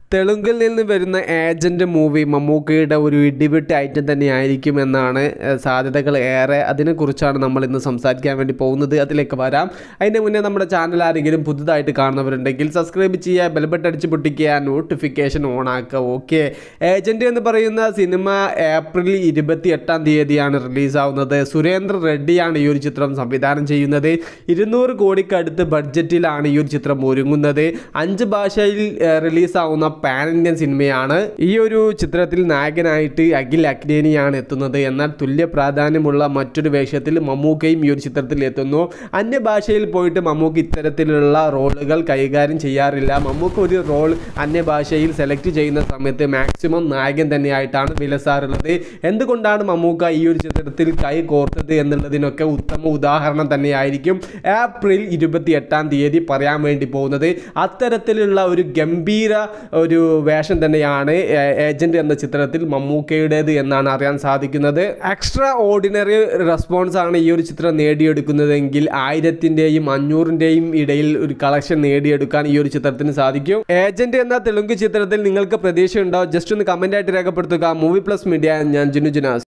തെലുങ്കിൽ നിന്ന് വരുന്ന agent movie മമ്മൂക്കയുടെ ഒരു ഇടിവിട്ട് ഐറ്റം തന്നെയായിരിക്കും എന്നാണ് ഏഹ്, സാധ്യതകൾ ഏറെ അതിനെക്കുറിച്ചാണ് നമ്മൾ ഇന്ന് സംസാരിക്കാൻ വേണ്ടി പോകുന്നത് അതിലേക്ക് വരാം അതിൻ്റെ മുന്നേ നമ്മുടെ ചാനൽ ആരെങ്കിലും പുതുതായിട്ട് കാണുന്നവരുണ്ടെങ്കിൽ സബ്സ്ക്രൈബ് ചെയ്യുക ബെൽബട്ട് അടിച്ച് പൊട്ടിക്കുക നോട്ടിഫിക്കേഷൻ ഓൺ ആക്കുക ഓക്കെ ഏജന്റ് എന്ന് പറയുന്ന സിനിമ ഏപ്രിൽ ഇരുപത്തി എട്ടാം തീയതിയാണ് റിലീസാവുന്നത് സുരേന്ദ്ര റെഡ്ഡിയാണ് ഈ ഒരു ചിത്രം സംവിധാനം ചെയ്യുന്നത് ഇരുന്നൂറ് കോടിക്കടുത്ത് ബഡ്ജറ്റിലാണ് ഈ ഒരു ചിത്രം ഒരുങ്ങുന്നത് അഞ്ച് ഭാഷയിൽ ഏഹ്, റിലീസാവുന്ന പാൻ ഇന്ത്യൻ സിനിമയാണ് ഈ ഒരു ചിത്രത്തിൽ നായകനായിട്ട് അഖിൽ അക്നേനിയാണ് എത്തുന്നത് എന്നാൽ തുല്യ പ്രാധാന്യമുള്ള മറ്റൊരു വേഷത്തിൽ മമ്മൂക്കയും ഈ ഒരു ചിത്രത്തിൽ എത്തുന്നു അന്യഭാഷയിൽ പോയിട്ട് മമ്മൂക്ക ഇത്തരത്തിലുള്ള റോളുകൾ കൈകാര്യം ചെയ്യാറില്ല മമ്മൂക്ക ഒരു റോൾ അന്യഭാഷയിൽ സെലക്ട് ചെയ്യുന്ന സമയത്ത് മാക്സിമം നായകൻ തന്നെയായിട്ടാണ് വിലസാറുള്ളത് എന്തുകൊണ്ടാണ് മമ്മൂക്ക ഈ ഒരു ചിത്രത്തിൽ കൈ കോർത്തത് എന്നുള്ളതിനൊക്കെ ഉത്തമ ഉദാഹരണം തന്നെയായിരിക്കും ഏപ്രിൽ ഇരുപത്തി എട്ടാം തീയതി പറയാൻ വേണ്ടി പോകുന്നത് അത്തരത്തിലുള്ള ഒരു ഗംഭീര ഒരു വേഷം തന്നെയാണ് ഏജന്റ് എന്ന ചിത്രത്തിൽ മമ്മൂക്കയുടേത് എന്നാണ് അറിയാൻ സാധിക്കുന്നത് എക്സ്ട്രാ ഓർഡിനറി റെസ്പോൺസ് ആണ് ഈ ഒരു ചിത്രം നേടിയെടുക്കുന്നതെങ്കിൽ ആയിരത്തിൻ്റെയും അഞ്ഞൂറിൻ്റെയും ഇടയിൽ ഒരു കളക്ഷൻ നേടിയെടുക്കാൻ ഈ ഒരു ചിത്രത്തിന് സാധിക്കും ഏജന്റ് എന്ന തെലുങ്ക് ചിത്രത്തിൽ നിങ്ങൾക്ക് പ്രതീക്ഷയുണ്ടോ ജസ്റ്റ് ഒന്ന് കമൻ്റ് ആയിട്ട് രേഖപ്പെടുത്തുക മൂവി പ്ലസ് മീഡിയ ഞാൻ ജിനു ജിനാസ്